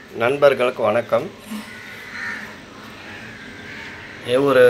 நண்பர்களுக்கு வணக்கம் இவர்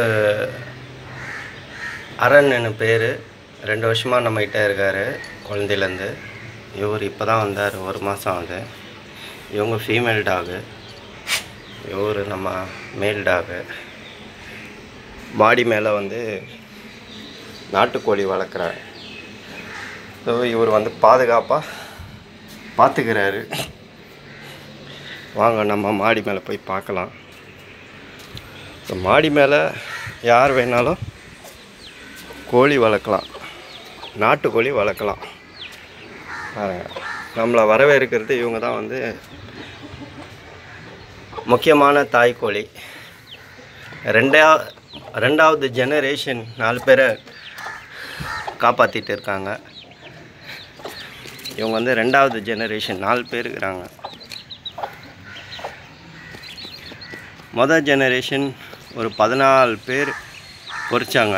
அரண் பேர் ரெண்டு வருஷமாக நம்மகிட்ட இருக்கார் குழந்தையிலேருந்து இவர் இப்போ தான் வந்தார் ஒரு மாதம் ஆகுது இவங்க ஃபீமேல் டாகு இவர் நம்ம மேல் டாகு பாடி மேலே வந்து நாட்டுக்கோழி வளர்க்குறாரு ஸோ இவர் வந்து பாதுகாப்பாக பார்த்துக்கிறாரு வாங்க நம்ம மாடி மேலே போய் பார்க்கலாம் ஸோ மாடி மேலே யார் வேணாலும் கோழி வளர்க்கலாம் நாட்டுக்கோழி வளர்க்கலாம் பாருங்க நம்மளை வரவேற்கிறது இவங்க தான் வந்து முக்கியமான தாய்க்கோழி ரெண்டா ரெண்டாவது ஜெனரேஷன் நாலு பேரை காப்பாற்றிட்டு இருக்காங்க இவங்க வந்து ரெண்டாவது ஜெனரேஷன் நாலு பேர் இருக்கிறாங்க மொதல் ஜெனரேஷன் ஒரு பதினாலு பேர் பொறிச்சாங்க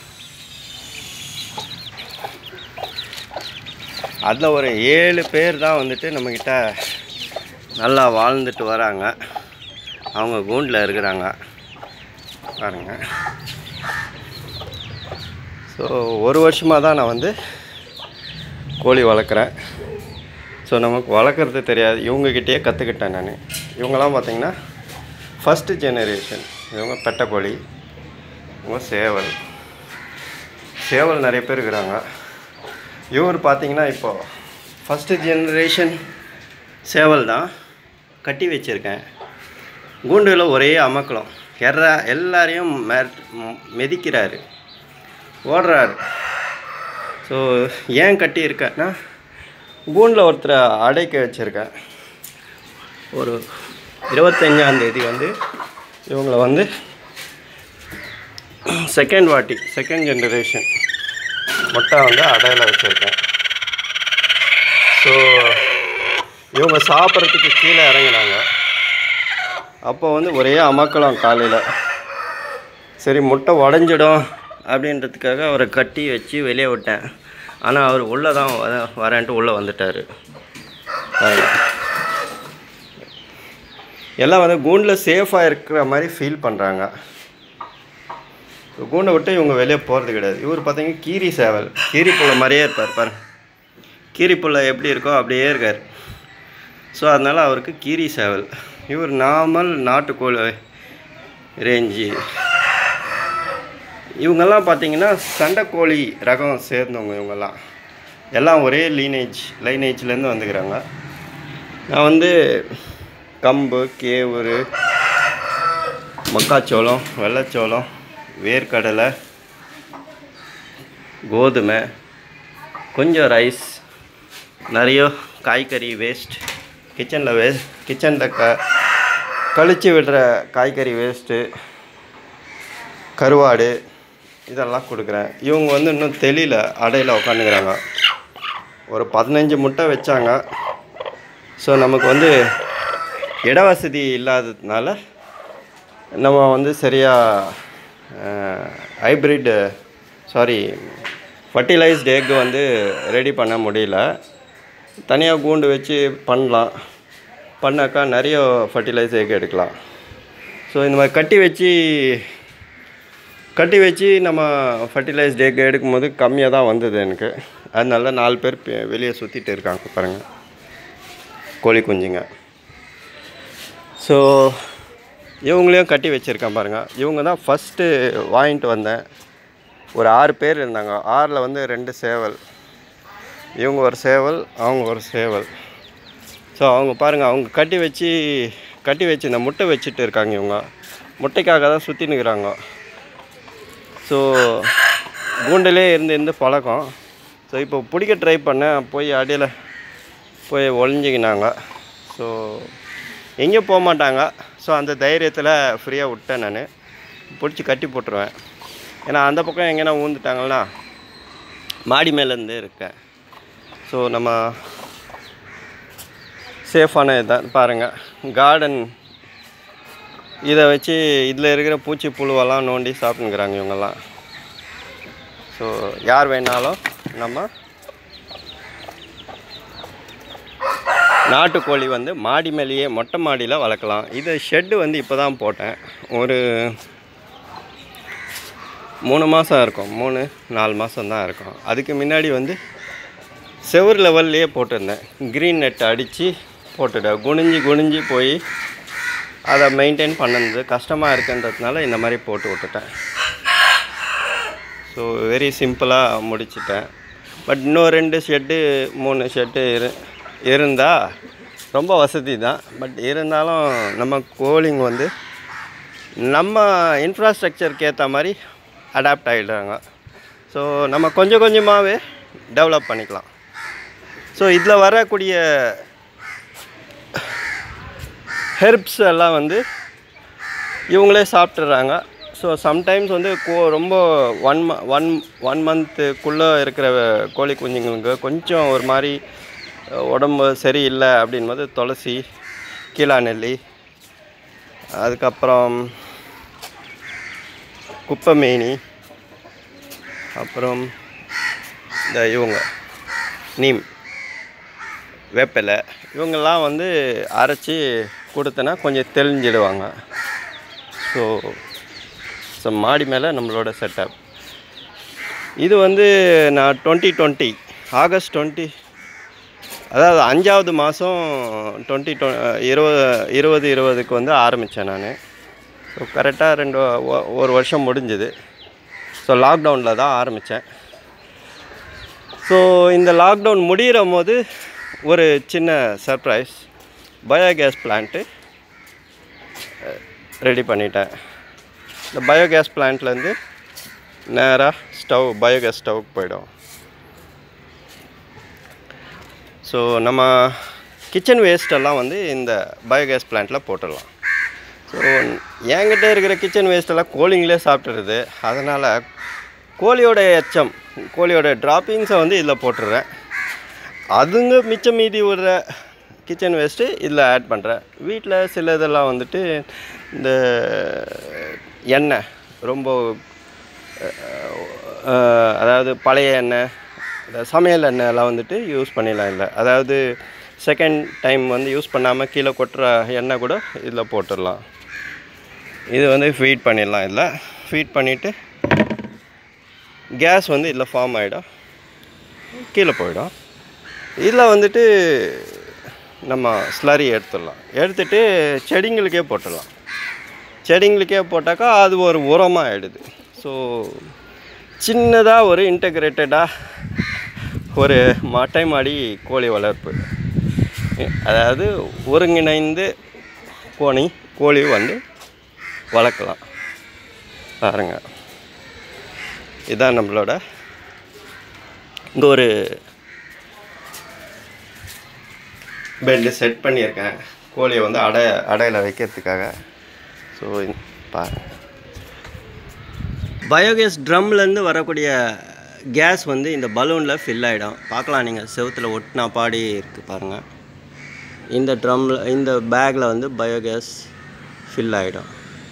அதில் ஒரு ஏழு பேர் தான் வந்துட்டு நம்மக்கிட்ட நல்லா வாழ்ந்துட்டு வராங்க அவங்க கூண்டில் இருக்கிறாங்க பாருங்க ஸோ ஒரு வருஷமாக தான் நான் வந்து கோழி வளர்க்குறேன் ஸோ நமக்கு வளர்க்குறது தெரியாது இவங்கக்கிட்டேயே கற்றுக்கிட்டேன் நான் இவங்கெல்லாம் பார்த்தீங்கன்னா ஃபஸ்ட்டு ஜெனரேஷன் இவங்க பெட்டைக்கோழி இவங்க சேவல் சேவல் நிறைய பேர் இருக்கிறாங்க இவர் பார்த்தீங்கன்னா இப்போது ஃபஸ்ட்டு ஜெனரேஷன் சேவல் தான் கட்டி வச்சுருக்கேன் கூண்டுல ஒரே அமக்கலம் எற எல்லாரையும் மெ- ம், மிதிக்கிறாரு ஓடுறாரு ஸோ ஏன் கட்டி இருக்கேன்னா கூண்டில் ஒருத்தரை அடைக்க வச்சுருக்கேன் ஒரு இருபத்தஞ்சாந்தேதி வந்து இவங்கள வந்து செகண்ட் வாட்டி செகண்ட் ஜெனரேஷன் மொட்டை வந்து அடையில் வச்சுருக்கேன் ஸோ இவங்க சாப்பிட்றதுக்கு கீழே இறங்குனாங்க அப்போ வந்து ஒரே அமக்கலாம் காலையில் சரி முட்டை உடஞ்சிடும் அப்படின்றதுக்காக அவரை கட்டி வச்சு வெளியே விட்டேன் ஆனால் அவர் உள்ளே தான் வர வரேன்ட்டு உள்ளே வந்துட்டார் பாருங்க. எல்லாம் வந்து கூண்டில் சேஃபாக இருக்கிற மாதிரி ஃபீல் பண்ணுறாங்க கூண்டை விட்டு இவங்க வெளியே போகிறது கிடையாது இவர் பார்த்தீங்கன்னா கீரி சேவல் கீரி புள்ள மாதிரியே இருப்பார் பாருங்க கீரி புள்ள எப்படி இருக்கோ அப்படியே இருக்கார் ஸோ அதனால் அவருக்கு கீரி சேவல் இவர் நார்மல் நாட்டுக்கோழி ரேஞ்சு இவங்கெல்லாம் பார்த்தீங்கன்னா சண்டைக்கோழி ரகம் சேர்ந்தவங்க இவங்கெல்லாம் எல்லாம் ஒரே லீனேஜ் லைனேஜ்லேருந்து வந்துக்கிறாங்க நான் வந்து கம்பு கேவுரு மக்காச்சோளம் வெள்ளைச்சோளம் வேர்க்கடலை கோதுமை கொஞ்சம் ரைஸ் நிறைய காய்கறி வேஸ்ட் கிச்சனில் வே கிச்சனில் க கழிச்சு விடுற காய்கறி வேஸ்ட்டு கருவாடு இதெல்லாம் கொடுக்குறேன் இவங்க வந்து இன்னும் தெளில அடையில் உட்காந்துக்கிறாங்க ஒரு பதினஞ்சு முட்டை வச்சாங்க ஸோ நமக்கு வந்து இட வசதி இல்லாததுனால நம்ம வந்து சரியாக ஹைப்ரிட் சாரி ஃபர்டிலைஸ்டு எக் வந்து ரெடி பண்ண முடியல தனியாக கூண்டு வச்சு பண்ணலாம் பண்ணாக்கா நிறைய ஃபர்டிலைஸ் எக் எடுக்கலாம் ஸோ இந்த மாதிரி கட்டி வச்சு கட்டி வச்சு நம்ம ஃபர்டிலைஸ்டு எக் எடுக்கும்போது கம்மியாக தான் வந்தது எனக்கு அதனால தான் நாலு பேர் பெ- வெளியே சுற்றிட்டு இருக்காங்க பாருங்கள் கோழி குஞ்சுங்க ஸோ இவங்களையும் கட்டி வச்சுருக்கேன் பாருங்கள் இவங்க தான் ஃபஸ்ட்டு வாங்கிட்டு வந்தேன் ஒரு ஆறு பேர் இருந்தாங்க ஆறில் வந்து ரெண்டு சேவல் இவங்க ஒரு சேவல் அவங்க ஒரு சேவல் ஸோ அவங்க பாருங்கள் அவங்க கட்டி வச்சு கட்டி வச்சு இந்த முட்டை வச்சுட்டு இருக்காங்க இவங்க முட்டைக்காக தான் சுற்றினுக்கிறாங்க ஸோ கூண்டிலே இருந்து இருந்து பழக்கம் ஸோ இப்போ பிடிக்க ட்ரை பண்ணேன் போய் அடியில் போய் ஒளிஞ்சிக்கினாங்க ஸோ எங்கேயும் போக மாட்டாங்க ஸோ அந்த தைரியத்தில் ஃப்ரீயாக விட்டேன் நான் பிடிச்சி கட்டி போட்டுருவேன் ஏன்னா அந்த பக்கம் எங்கேனா ஊந்துட்டாங்கன்னா மாடி மேலேருந்து இருக்கேன் ஸோ நம்ம சேஃபான இதுதான் பாருங்கள் கார்டன் இதை வச்சு இதில் இருக்கிற பூச்சி புழுவெல்லாம் நோண்டி சாப்பிட்டுக்கிறாங்க இவங்கெல்லாம் ஸோ யார் வேணாலும் நம்ம நாட்டுக்கோழி வந்து மாடி மேலேயே மொட்டை மாடியில் வளர்க்கலாம் இது ஷெட்டு வந்து இப்போ தான் போட்டேன் ஒரு மூணு மாதம் இருக்கும் மூணு நாலு மாதம் தான் இருக்கும் அதுக்கு முன்னாடி வந்து செவுர் லெவல்லையே போட்டிருந்தேன் க்ரீன் நெட் அடித்து போட்டுட்டேன் குனிஞ்சு குனிஞ்சு போய் அதை மெயின்டைன் பண்ணது கஷ்டமாக இருக்குன்றதுனால இந்த மாதிரி போட்டு விட்டுட்டேன் ஸோ வெரி சிம்பிளாக முடிச்சிட்டேன் பட் இன்னும் ரெண்டு ஷெட்டு மூணு ஷெட்டு இரு இருந்தால் ரொம்ப வசதி தான் பட் இருந்தாலும் நம்ம கோழிங்க வந்து நம்ம இன்ஃப்ராஸ்ட்ரக்சருக்கு ஏற்ற மாதிரி அடாப்ட் ஆகிடுறாங்க ஸோ நம்ம கொஞ்சம் கொஞ்சமாகவே டெவலப் பண்ணிக்கலாம் ஸோ இதில் வரக்கூடிய ஹெர்ப்ஸ் எல்லாம் வந்து இவங்களே சாப்பிட்றாங்க ஸோ சம்டைம்ஸ் வந்து கோ ரொம்ப ஒன் ம ஒன் ஒன் மந்த்துக்குள்ளே இருக்கிற கோழி குஞ்சுங்களுக்கு கொஞ்சம் ஒரு மாதிரி அஹ், உடம்பு சரியில்லை அப்படின்போது துளசி கீழாநெல்லி அதுக்கப்புறம் குப்பைமேனி அப்புறம் இந்த இவங்க நீம் வேப்பிலை இவங்கெல்லாம் வந்து அரைச்சி கொடுத்தனா கொஞ்சம் தெளிஞ்சிடுவாங்க ஸோ ஸோ மாடி மேலே நம்மளோட செட்டப் இது வந்து நான் டுவெண்ட்டி டுவெண்ட்டி ஆகஸ்ட் டுவெண்ட்டி அதாவது அஞ்சாவது மாதம் டுவெண்ட்டி டொ இருபது இருபது இருபதுக்கு வந்து ஆரம்பித்தேன் நான் ஸோ கரெக்டாக ரெண்டு ஒ- ஒரு வருஷம் முடிஞ்சுது ஸோ லாக்டவுனில் தான் ஆரம்பித்தேன் ஸோ இந்த லாக்டவுன் முடிகிற போது ஒரு சின்ன சர்ப்ரைஸ் பயோகேஸ் பிளான்ட்டு ரெடி பண்ணிட்டேன் இந்த பயோகேஸ் பிளான்ட்லேருந்து நேராக ஸ்டவ் பயோகேஸ் ஸ்டவ்க்கு போயிடும் ஸோ நம்ம கிச்சன் வேஸ்டெல்லாம் வந்து இந்த பயோகேஸ் பிளான்ட்டில் போட்டுடலாம் ஸோ என்கிட்ட இருக்கிற கிச்சன் வேஸ்ட்டெல்லாம் கோழிங்களே சாப்பிட்டுருது அதனால் கோழியோட எச்சம் கோழியோட ட்ராப்பிங்ஸை வந்து இதில் போட்டுடுறேன் அதுங்க மிச்சம் மீதி விடுற கிச்சன் வேஸ்ட்டு இதில் ஆட் பண்ணுறேன் வீட்டில் சில இதெல்லாம் வந்துட்டு இந்த எண்ணெய் ரொம்ப அஹ், அதாவது பழைய எண்ணெய் இந்த சமையல் எண்ணெய் எல்லாம் வந்துட்டு யூஸ் பண்ணிடலாம் இல்லை அதாவது செகண்ட் டைம் வந்து யூஸ் பண்ணாமல் கீழே கொட்டுற எண்ணெய் கூட இதில் போட்டுடலாம் இது வந்து ஃபீட் பண்ணிடலாம் இதில் ஃபீட் பண்ணிவிட்டு கேஸ் வந்து இதில் ஃபார்ம் ஆகிடும் கீழே போயிடும் இதில் வந்துட்டு நம்ம ஸ்லரி எடுத்துடலாம் எடுத்துட்டு செடிங்களுக்கே போட்டுடலாம் செடிங்களுக்கே போட்டாக்கா அது ஒரு உரமாக ஆகிடுது ஸோ சின்னதாக ஒரு இன்டகிரேட்டடாக ஒரு மட்டை மாடி கோழி வளர்ப்பு அதாவது ஒருங்கிணைந்து கோணி கோழி வந்து வளர்க்கலாம் பாருங்க இதுதான் நம்மளோட இங்கே ஒரு பெட்டு செட் பண்ணியிருக்கேன் கோழியை வந்து அடை அடையில் வைக்கிறதுக்காக ஸோ பாருங்க பயோகேஸ் ட்ரம்லேருந்து வரக்கூடிய கேஸ் வந்து இந்த பலூனில் ஃபில் ஆகிடும் பார்க்கலாம் நீங்கள் செவுத்தில் ஒட்டினா பாடி இருக்குது பாருங்கள் இந்த ட்ரம்மில் இந்த பேக்கில் வந்து பயோகேஸ் ஃபில் ஆகிடும்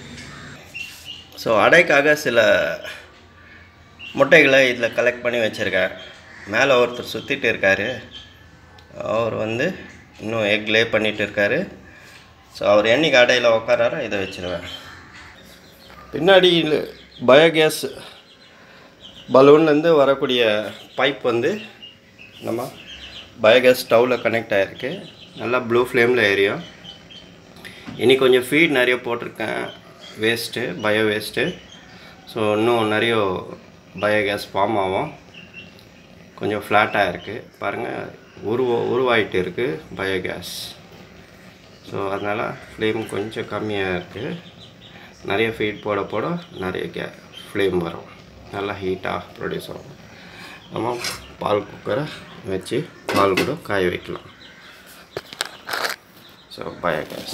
ஸோ அடைக்காக சில முட்டைகளை இதில் கலெக்ட் பண்ணி வச்சுருக்கேன் மேலே ஒருத்தர் சுற்றிட்டு இருக்கார் அவர் வந்து இன்னும் எக் லே பண்ணிட்டு இருக்காரு ஸோ அவர் என்னைக்கு அடையில் உட்காராரோ இதை வச்சுருவேன் பின்னாடி பயோகேஸ் பலூன்லேருந்து வரக்கூடிய பைப் வந்து நம்ம பயோகேஸ் ஸ்டவ்வில் கனெக்ட் ஆகிருக்கு நல்லா ப்ளூ ஃப்ளேமில் எரியும் இனி கொஞ்சம் ஃபீட் நிறைய போட்டிருக்கேன் வேஸ்ட்டு பயோ வேஸ்ட்டு ஸோ இன்னும் நிறைய பயோகேஸ் ஃபார்ம் ஆகும் கொஞ்சம் ஃப்ளாட்டாக இருக்குது பாருங்கள் உருவ உருவாயிட்டு இருக்குது பயோகேஸ் ஸோ அதனால் ஃப்ளேம் கொஞ்சம் கம்மியாக இருக்குது நிறைய ஃபீட் போட போட நிறைய கே ஃப்ளேம் வரும் நல்லா ஹீட்டாக ப்ரொடியூஸ் ஆகும் நம்ம பால் குக்கரை வச்சு பால் கூட காய வைக்கலாம் ஸோ பயோகேஸ்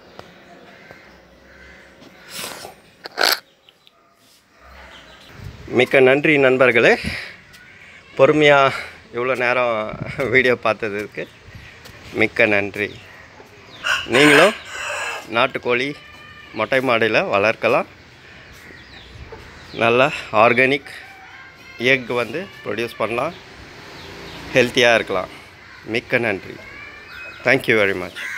மிக்க நன்றி நண்பர்களே பொறுமையாக இவ்வளோ நேரம் வீடியோ பார்த்ததுக்கு மிக்க நன்றி நீங்களும் நாட்டுக்கோழி மொட்டை மாடியில் வளர்க்கலாம் நல்லா ஆர்கானிக் எக் வந்து ப்ரொடியூஸ் பண்ணலாம் ஹெல்த்தியாக இருக்கலாம் மிக்க நன்றி தேங்க்யூ வெரி மச்